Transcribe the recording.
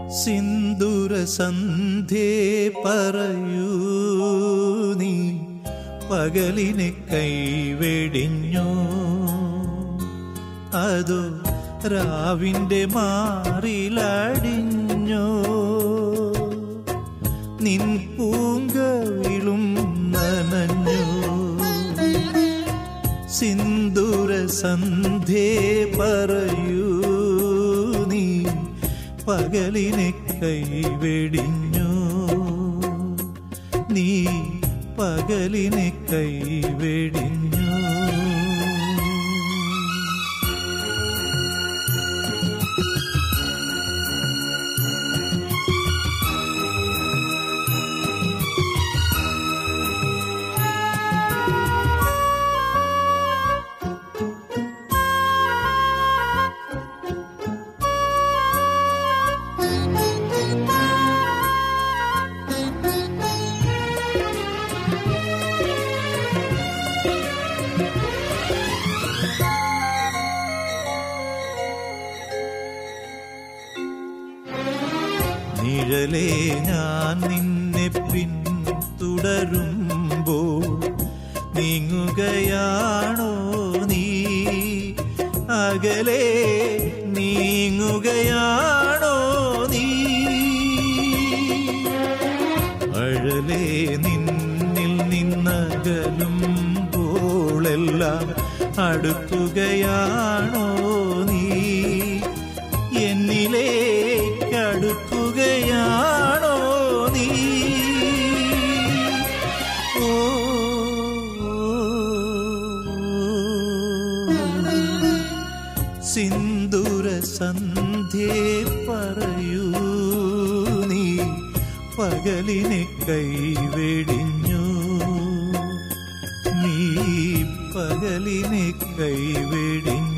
സിന്ദൂര സന്ധ്യേ പറയൂ നീ പകലിനെ കൈവെടിഞ്ഞോ അതോ രാവിന്റെ മാറിലടിഞ്ഞോ നിൻ പൂങ്കവിളും നനഞ്ഞോ സിന്ദൂര സന്ധ്യേ പറയൂ നീ പകലിനെ കൈവെടിഞ്ഞോ നീ പകലിനെ കൈവെടിഞ്ഞോ നിഴലേ ഞാൻ നിന്നെ പിന്തുടരുമ്പോൾ നീങ്ങുകയാണോ നീ അകലെ നീങ്ങുകയാണോ നീ അഴലേ നിന്നിൽ നിന്നകലുമ്പോളെല്ലാം അടുക്കുകയാണോ നീ എന്നിലേക്ക് അടുക്കുകയാണോ നീ ഓ സിന്ദൂര സന്ധ്യേ പറയൂ നീ പകലിനെ കൈവെടിഞ്ഞു നീ പകലിനെ കൈവെടിഞ്ഞു